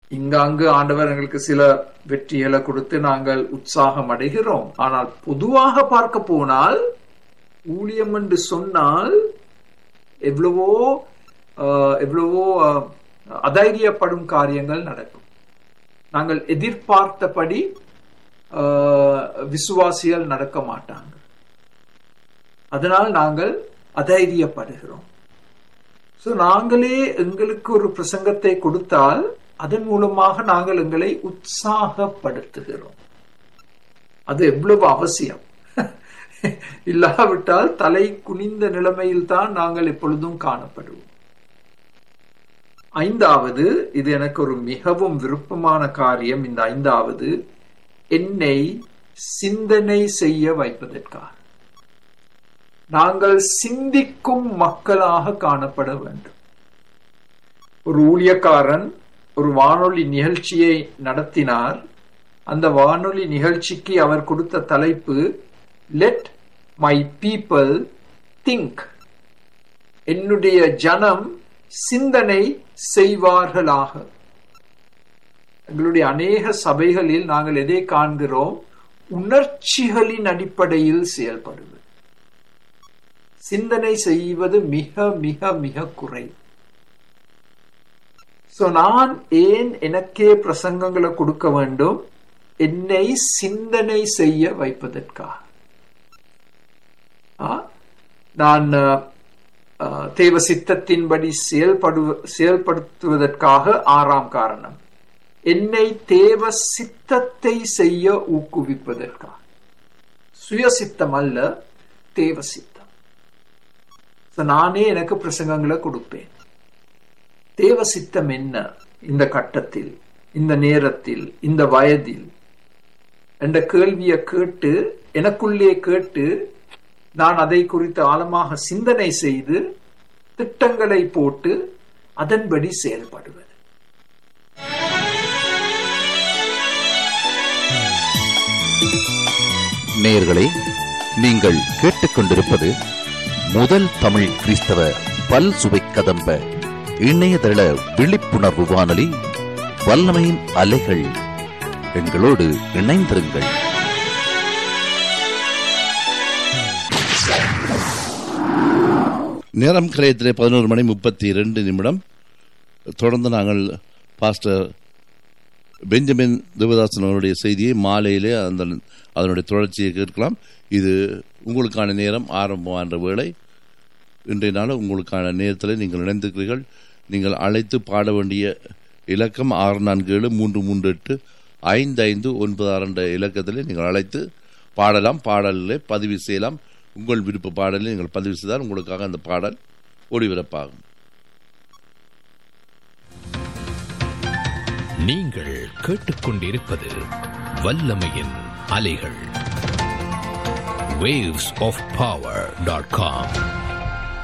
இங்காங்கு ஆண்டவர் எங்களுக்கு சில வெற்றிகளை கொடுத்து நாங்கள் உற்சாகம் அடைகிறோம் ஆனால் பொதுவாக பார்க்க போனால் ஊழியம் என்று சொன்னால் எவ்வளவோ ஆஹ், எவ்வளவோ ஆஹ், அதைரியப்படும் காரியங்கள் நடக்கும் நாங்கள் எதிர்பார்த்தபடி ஆஹ், விசுவாசிகள் நடக்க மாட்டாங்க அதனால் நாங்கள் அதைரியப்படுகிறோம் ஸோ நாங்களே எங்களுக்கு ஒரு பிரசங்கத்தை கொடுத்தால் அதன் மூலமாக நாங்கள் எங்களை உற்சாகப்படுத்துகிறோம் அது எவ்வளவு அவசியம் இல்லாவிட்டால் தலை குனிந்த நிலைமையில் தான் நாங்கள் எப்பொழுதும் காணப்படுவோம் ஐந்தாவது இது எனக்கு ஒரு மிகவும் விருப்பமான காரியம் இந்த ஐந்தாவது என்னை சிந்தனை செய்ய வைப்பதற்காக நாங்கள் சிந்திக்கும் மக்களாக காணப்பட வேண்டும் ஒரு ஊழியக்காரன் ஒரு வானொலி நிகழ்ச்சியை நடத்தினார் அந்த வானொலி நிகழ்ச்சிக்கு அவர் கொடுத்த தலைப்பு லெட் மை பீப்பிள் திங்க் என்னுடைய ஜனம் சிந்தனை செய்வார்களாக எங்களுடைய அநேக சபைகளில் நாங்கள் எதை காண்கிறோம் உணர்ச்சிகளின் அடிப்படையில் செயல்படுவது சிந்தனை செய்வது மிக மிக மிக குறை சோ நான் ஏன் எனக்கே பிரசங்கங்களை கொடுக்க வேண்டும் என்னை சிந்தனை செய்ய வைப்பதற்காக ஆ? நான் அஹ், அஹ், தேவ சித்தத்தின்படி செயல்படு செயல்படுத்துவதற்காக ஆறாம் காரணம் என்னை தேவ சித்தத்தை செய்ய ஊக்குவிப்பதற்காக சுயசித்தம் அல்ல தேவ சித்தம் So, நானே எனக்கு பிரசங்கங்களை கொடுப்பேன் தேவ சித்தம் என்ன இந்த கட்டத்தில் இந்த நேரத்தில் இந்த வயதில் என்ற கேள்வியை கேட்டு எனக்குள்ளே கேட்டு நான் அதை குறித்து ஆழமாக சிந்தனை செய்து திட்டங்களை போட்டு அதன்படி செயல்படுவது நேயர்களே நீங்கள் கேட்டுக்கொண்டிருப்பது முதல் தமிழ் கிறிஸ்தவ பல் சுவை கதம்ப இணையதள விழிப்புணர்வு வானொலி வல்லமையின் அலைகள் எங்களோடு இணைந்திருங்கள் நேரம் கிரயத்திலே பதினோரு மணி முப்பத்தி இரண்டு நிமிடம் தொடர்ந்து நாங்கள் பாஸ்டர் பெஞ்சமின் தேவதாசன் அவருடைய செய்தியை மாலையிலே அந்த அதனுடைய தொடர்ச்சியை கேட்கலாம் இது உங்களுக்கான நேரம் ஆரம்பமான வேளை இன்றைய நாள் உங்களுக்கான நேரத்தில் நீங்கள் இணைந்திருக்கிறீர்கள் நீங்கள் அழைத்து பாட வேண்டிய இலக்கம் ஆறு நான்கு ஏழு மூன்று மூன்று எட்டு ஐந்து ஐந்து ஒன்பது ஆறு என்ற இலக்கத்தில் நீங்கள் அழைத்து பாடலாம் பாடலில் பதிவு செய்யலாம் உங்கள் விருப்ப பாடலில் நீங்கள் பதிவு செய்தால் உங்களுக்காக அந்த பாடல் ஒளிபரப்பாகும் நீங்கள் கேட்டுக்கொண்டிருப்பது வல்லமையின் அலைகள் waves of power.com